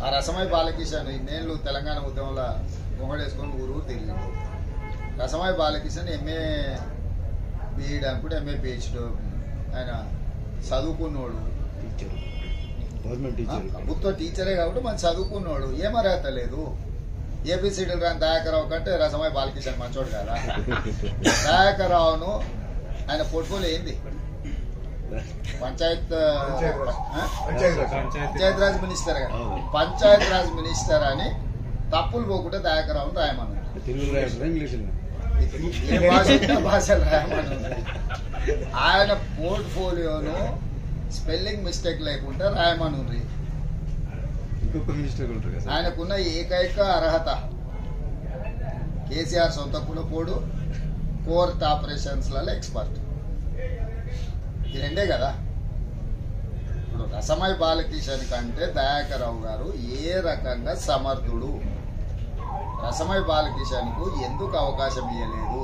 ఆ రసమై బాలకిషన్ ఇన్నేళ్ళు తెలంగాణ ఉద్యమంలో గుమ్మడేసుకొని ఊరు తిరిగిండు రసమై బాలకిషన్ ఎంఏ బీఈడ్ అనుకుంటే ఎంఏ పిహెచ్డి ఆయన చదువుకున్నోడు టీచర్ గవర్నమెంట్ టీచర్ ప్రభుత్వ టీచరే కాబట్టి మనం చదువుకున్నోడు ఏం అర్హత లేదు ఏపీసీడీలు రాని దయాకరావు కంటే రసమై బాలకిషన్ మంచోడు కదా దయాకరావును ఆయన పోర్ట్ఫోలియో ఏంది పంచాయత్ ఆ? పంచాయత్ రాజ్ మినిస్టర్ కదా అవును. పంచాయత్ రాజ్ మినిస్టర్ అని తప్పులు పోకుండా దయాకరావును రాయమను తెలుగు రాయడం ఇంగ్లీష్ ఏ భాష ఉంటే ఆ భాషలు రాయమను ఆయన పోర్ట్ఫోలియోను స్పెల్లింగ్ మిస్టేక్ లేకుండా రాయమనుండ్రి ఇంకొక మినిస్టర్ ఉంటారు కదా సార్ ఆయనకున్న ఏకైక అర్హత కేసీఆర్ సొంత కులపోడు కోర్ట్ ఆపరేషన్స్లలో ఎక్స్పర్ట్ ఈ రెండే కదా ఇప్పుడు రసమై బాలకిషన్ కంటే దయాకరావు గారు ఏ రకంగా సమర్థుడు రసమై బాలకిషన్కు ఎందుకు అవకాశం ఇవ్వలేదు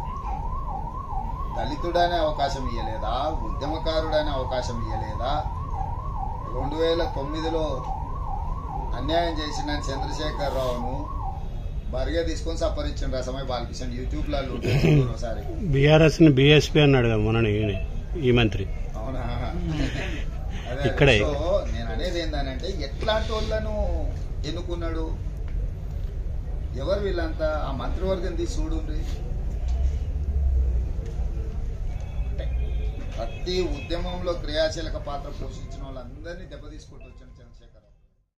దళితుడనే అవకాశం ఇవ్వలేదా ఉద్యమకారుడనే అవకాశం ఇవ్వలేదా రెండు వేల తొమ్మిదిలో అన్యాయం చేసిన చంద్రశేఖర్ రావును బరిగా తీసుకొని సప్పరించిన రసమై బాలకిషన్ యూట్యూబ్ లలో ఉంటుంది చూడు ఒకసారి బీఆర్ఎస్ ని బీఎస్పీ అన్నాడు కదా మొన్న ఈయన, ఈ మంత్రి అవునా అదే ఇక్కడే. సో నేను అనేది ఏంటంటే ఎట్లాంటి వాళ్ళను ఎన్నుకున్నాడు ఎవరు వీళ్ళంతా ఆ మంత్రివర్గం తీసి చూడుండ్రి అంటే ప్రతి ఉద్యమంలో క్రియాశీలక పాత్ర పోషించిన వాళ్ళందరినీ దెబ్బతీసుకుంటూ వచ్చిన చంద్రశేఖర్ రావు